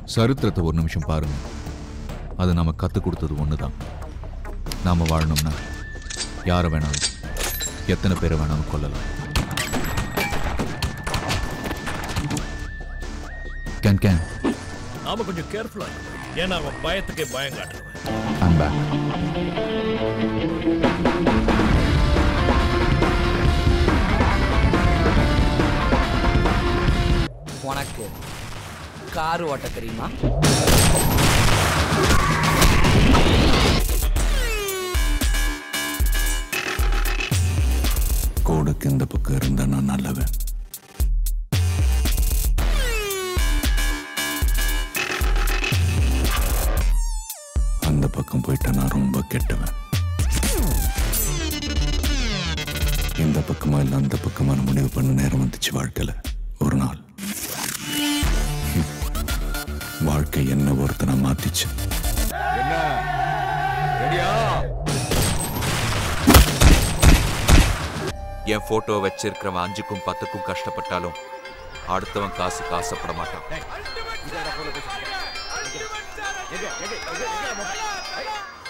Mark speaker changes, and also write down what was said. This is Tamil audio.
Speaker 1: சரித்திரத்தை ஒரு நிமிஷம் பாருங்க அது நாம கற்றுக் கொடுத்தது ஒன்று தான் நாம் வாழணும்னா யாரை வேணாலும் எத்தனை பேரை வேணாலும் கொல்லலாம் கேன் கேன்
Speaker 2: நாம கொஞ்சம் கேர்ஃபுல்லா ஏன்னா அவன் பயத்துக்கே பயம் காட்டுறவன்
Speaker 1: ஐம் பேக்
Speaker 3: உனக்கு கார் ஓட்ட தெரியுமா
Speaker 4: கோடுக்கு இந்த பக்கம் இருந்தா நான் நல்லவன் அந்த பக்கம் போயிட்டா நான் ரொம்ப கெட்டவன் இந்த பக்கமா இல்ல அந்த பக்கமான முடிவு பண்ண நேரம் வந்துச்சு வாழ்க்கையில ஒரு நாள் ஹம். வாழ்க்கை என்ன ஒருத்தனை மாத்திச்சு
Speaker 5: என் போட்டோ வச்சிருக்கிறவன் அஞ்சுக்கும் பத்துக்கும் கஷ்டப்பட்டாலும் அடுத்தவன் காசுக்கு ஆசைப்பட மாட்டான்